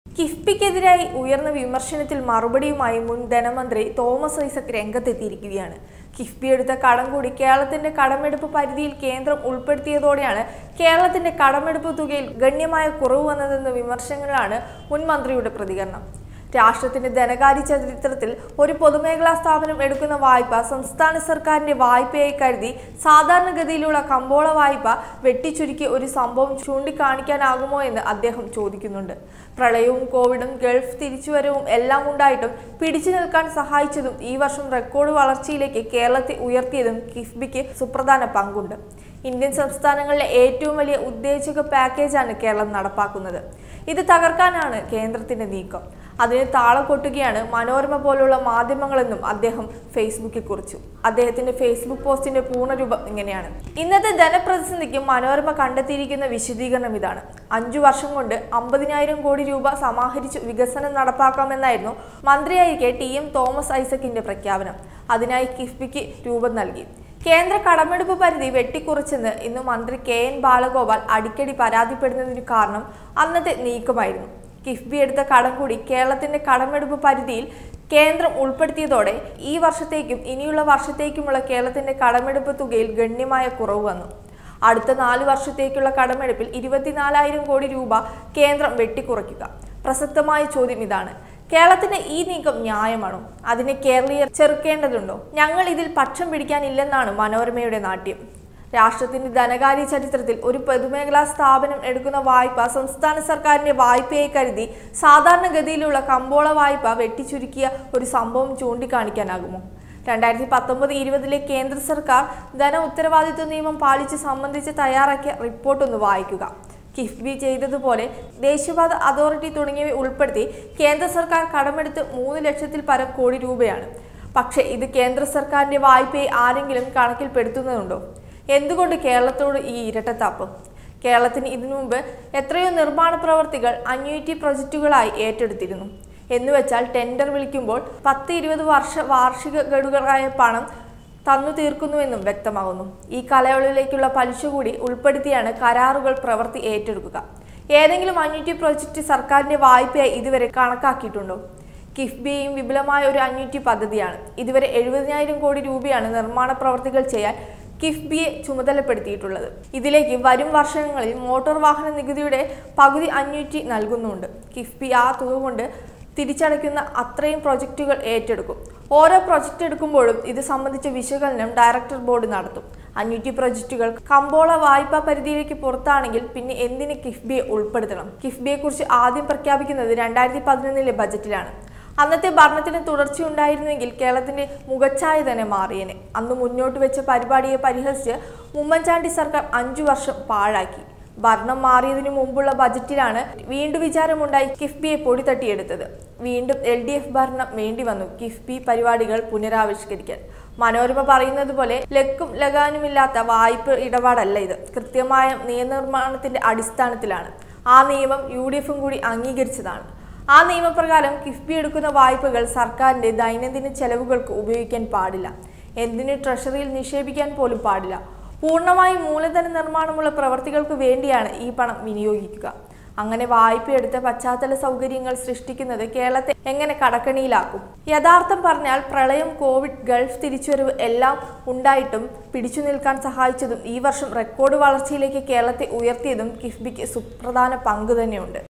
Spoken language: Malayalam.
കിഫ്ബിക്കെതിരായി ഉയർന്ന വിമർശനത്തിൽ മറുപടിയുമായി മുൻ ധനമന്ത്രി തോമസ് ഐസക് രംഗത്തെത്തിയിരിക്കുകയാണ് കിഫ്ബി എടുത്ത കടം കൂടി കേരളത്തിന്റെ കടമെടുപ്പ് പരിധിയിൽ കേന്ദ്രം ഉൾപ്പെടുത്തിയതോടെയാണ് കേരളത്തിന്റെ കടമെടുപ്പ് തുകയിൽ ഗണ്യമായ കുറവ് വന്നതെന്ന വിമർശനങ്ങളാണ് മുൻ മന്ത്രിയുടെ പ്രതികരണം രാഷ്ട്രത്തിന്റെ ധനകാര്യ ചരിത്രത്തിൽ ഒരു പൊതുമേഖലാ സ്ഥാപനം എടുക്കുന്ന വായ്പ സംസ്ഥാന സർക്കാരിന്റെ വായ്പയായി കരുതി സാധാരണഗതിയിലുള്ള കമ്പോള വായ്പ വെട്ടിച്ചുരുക്കിയ ഒരു സംഭവം ചൂണ്ടിക്കാണിക്കാനാകുമോ എന്ന് അദ്ദേഹം ചോദിക്കുന്നുണ്ട് പ്രളയവും കോവിഡും ഗൾഫ് തിരിച്ചുവരവും എല്ലാം ഉണ്ടായിട്ടും പിടിച്ചു നിൽക്കാൻ സഹായിച്ചതും ഈ വർഷം റെക്കോർഡ് വളർച്ചയിലേക്ക് കേരളത്തെ ഉയർത്തിയതും കിഫ്ബിക്ക് സുപ്രധാന പങ്കുണ്ട് ഇന്ത്യൻ സംസ്ഥാനങ്ങളിലെ ഏറ്റവും വലിയ ഉത്തേജക പാക്കേജാണ് കേരളം നടപ്പാക്കുന്നത് ഇത് തകർക്കാനാണ് കേന്ദ്രത്തിന്റെ നീക്കം അതിന് താളം കൊട്ടുകയാണ് മനോരമ പോലുള്ള മാധ്യമങ്ങളെന്നും അദ്ദേഹം ഫേസ്ബുക്കിൽ കുറിച്ചു അദ്ദേഹത്തിന്റെ ഫേസ്ബുക്ക് പോസ്റ്റിന്റെ പൂർണ്ണരൂപം ഇങ്ങനെയാണ് ഇന്നത്തെ ധനപ്രതിസന്ധിക്ക് മനോരമ കണ്ടെത്തിയിരിക്കുന്ന വിശദീകരണം ഇതാണ് അഞ്ചു വർഷം കൊണ്ട് അമ്പതിനായിരം കോടി രൂപ സമാഹരിച്ച് വികസനം നടപ്പാക്കാമെന്നായിരുന്നു മന്ത്രിയായിരിക്കെ ടി എം തോമസ് ഐസക്കിന്റെ പ്രഖ്യാപനം അതിനായി കിഫ്ബിക്ക് രൂപം നൽകി കേന്ദ്ര കടമെടുപ്പ് പരിധി വെട്ടിക്കുറച്ചെന്ന് ഇന്ന് മന്ത്രി കെ എൻ ബാലഗോപാൽ അടിക്കടി പരാതിപ്പെടുന്നതിന് കാരണം അന്നത്തെ നീക്കമായിരുന്നു കിഫ്ബി എടുത്ത കടം കൂടി കേരളത്തിന്റെ കടമെടുപ്പ് പരിധിയിൽ കേന്ദ്രം ഉൾപ്പെടുത്തിയതോടെ ഈ വർഷത്തേക്കും ഇനിയുള്ള വർഷത്തേക്കുമുള്ള കേരളത്തിന്റെ കടമെടുപ്പ് തുകയിൽ ഗണ്യമായ കുറവ് വന്നു അടുത്ത നാല് വർഷത്തേക്കുള്ള കടമെടുപ്പിൽ ഇരുപത്തിനാലായിരം കോടി രൂപ കേന്ദ്രം വെട്ടിക്കുറയ്ക്കുക പ്രസക്തമായ ചോദ്യം ഇതാണ് കേരളത്തിന്റെ ഈ നീക്കം ന്യായമാണോ അതിനെ കേരളീയർ ചെറുക്കേണ്ടതുണ്ടോ ഞങ്ങൾ ഇതിൽ പക്ഷം പിടിക്കാനില്ലെന്നാണ് മനോരമയുടെ നാട്യം രാഷ്ട്രത്തിന്റെ ധനകാര്യ ചരിത്രത്തിൽ ഒരു പൊതുമേഖലാ സ്ഥാപനം എടുക്കുന്ന വായ്പ സംസ്ഥാന സർക്കാരിന്റെ വായ്പയായി കരുതി സാധാരണഗതിയിലുള്ള കമ്പോള വായ്പ വെട്ടിച്ചുരുക്കിയ ഒരു സംഭവം ചൂണ്ടിക്കാണിക്കാനാകുമോ രണ്ടായിരത്തി പത്തൊമ്പത് ഇരുപതിലെ കേന്ദ്ര സർക്കാർ ധന ഉത്തരവാദിത്വ നിയമം പാലിച്ച് സംബന്ധിച്ച് തയ്യാറാക്കിയ റിപ്പോർട്ട് ഒന്ന് വായിക്കുക കിഫ്ബി ചെയ്തതുപോലെ ദേശീയപാത അതോറിറ്റി തുടങ്ങിയവ ഉൾപ്പെടുത്തി കേന്ദ്ര സർക്കാർ കടമെടുത്ത് മൂന്ന് ലക്ഷത്തിൽ പരം കോടി രൂപയാണ് പക്ഷേ ഇത് കേന്ദ്ര സർക്കാരിന്റെ വായ്പയെ ആരെങ്കിലും കണക്കിൽപ്പെടുത്തുന്നുണ്ടോ എന്തുകൊണ്ട് കേരളത്തോട് ഈ ഇരട്ടത്താപ്പ് കേരളത്തിന് ഇതിനു മുമ്പ് എത്രയോ നിർമ്മാണ പ്രവർത്തികൾ അന്യൂറ്റി പ്രൊജക്റ്റുകളായി ഏറ്റെടുത്തിരുന്നു എന്നുവെച്ചാൽ ടെൻഡർ വിളിക്കുമ്പോൾ പത്ത് ഇരുപത് വർഷ വാർഷിക ഗഡുകളായ പണം തന്നു തീർക്കുന്നുവെന്നും വ്യക്തമാകുന്നു ഈ കാലയളവിലേക്കുള്ള പലിശ കൂടി ഉൾപ്പെടുത്തിയാണ് കരാറുകൾ പ്രവൃത്തി ഏറ്റെടുക്കുക ഏതെങ്കിലും അന്യൂറ്റി പ്രൊജക്റ്റ് സർക്കാരിന്റെ വായ്പയായി ഇതുവരെ കണക്കാക്കിയിട്ടുണ്ടോ കിഫ്ബിയും വിപുലമായ ഒരു അന്യൂറ്റി പദ്ധതിയാണ് ഇതുവരെ എഴുപതിനായിരം കോടി രൂപയാണ് നിർമ്മാണ പ്രവർത്തികൾ ചെയ്യാൻ കിഫ്ബിയെ ചുമതലപ്പെടുത്തിയിട്ടുള്ളത് ഇതിലേക്ക് വരും വർഷങ്ങളിൽ മോട്ടോർ വാഹന നികുതിയുടെ പകുതി അഞ്ഞൂറ്റി നൽകുന്നുണ്ട് കിഫ്ബി ആ തുക കൊണ്ട് തിരിച്ചടയ്ക്കുന്ന അത്രയും പ്രൊജക്റ്റുകൾ ഏറ്റെടുക്കും ഓരോ പ്രൊജക്റ്റ് എടുക്കുമ്പോഴും ഇത് സംബന്ധിച്ച വിശകലനം ഡയറക്ടർ ബോർഡ് നടത്തും അഞ്ഞൂറ്റി പ്രൊജക്റ്റുകൾ കമ്പോള വായ്പാ പരിധിയിലേക്ക് പുറത്താണെങ്കിൽ പിന്നെ എന്തിന് കിഫ്ബിയെ ഉൾപ്പെടുത്തണം കിഫ്ബിയെ കുറിച്ച് ആദ്യം പ്രഖ്യാപിക്കുന്നത് രണ്ടായിരത്തി പതിനൊന്നിലെ ബജറ്റിലാണ് അന്നത്തെ ഭരണത്തിന് തുടർച്ചയുണ്ടായിരുന്നെങ്കിൽ കേരളത്തിന്റെ മുഖച്ഛായ തന്നെ മാറിയേനെ അന്ന് മുന്നോട്ട് വെച്ച പരിപാടിയെ പരിഹസിച്ച് ഉമ്മൻചാണ്ടി സർക്കാർ അഞ്ചു വർഷം പാഴാക്കി ഭരണം മാറിയതിനു മുമ്പുള്ള ബജറ്റിലാണ് വീണ്ടും വിചാരമുണ്ടായി കിഫ്ബിയെ പൊടി തട്ടിയെടുത്തത് വീണ്ടും എൽ ഡി എഫ് ഭരണം വേണ്ടി വന്നു കിഫ്ബി പരിപാടികൾ പുനരാവിഷ്കരിക്കാൻ മനോരമ പറയുന്നത് പോലെ ലക്കും ലഗാനുമില്ലാത്ത വായ്പ ഇടപാടല്ല ഇത് കൃത്യമായ നിയമനിർമ്മാണത്തിന്റെ അടിസ്ഥാനത്തിലാണ് ആ നിയമം യു ഡി എഫും കൂടി അംഗീകരിച്ചതാണ് ആ നിയമപ്രകാരം കിഫ്ബി എടുക്കുന്ന വായ്പകൾ സർക്കാരിന്റെ ദൈനംദിന ചെലവുകൾക്ക് ഉപയോഗിക്കാൻ പാടില്ല എന്തിന് ട്രഷറിയിൽ നിക്ഷേപിക്കാൻ പോലും പാടില്ല പൂർണ്ണമായും മൂലധന നിർമ്മാണമുള്ള പ്രവർത്തികൾക്ക് വേണ്ടിയാണ് ഈ പണം വിനിയോഗിക്കുക അങ്ങനെ വായ്പയെടുത്ത പശ്ചാത്തല സൗകര്യങ്ങൾ സൃഷ്ടിക്കുന്നത് കേരളത്തെ എങ്ങനെ കടക്കണിയിലാക്കും യഥാർത്ഥം പറഞ്ഞാൽ പ്രളയം കോവിഡ് ഗൾഫ് തിരിച്ചുവരവ് എല്ലാം ഉണ്ടായിട്ടും പിടിച്ചു നിൽക്കാൻ സഹായിച്ചതും ഈ വർഷം റെക്കോർഡ് വളർച്ചയിലേക്ക് കേരളത്തെ ഉയർത്തിയതും കിഫ്ബിക്ക് സുപ്രധാന പങ്ക് തന്നെയുണ്ട്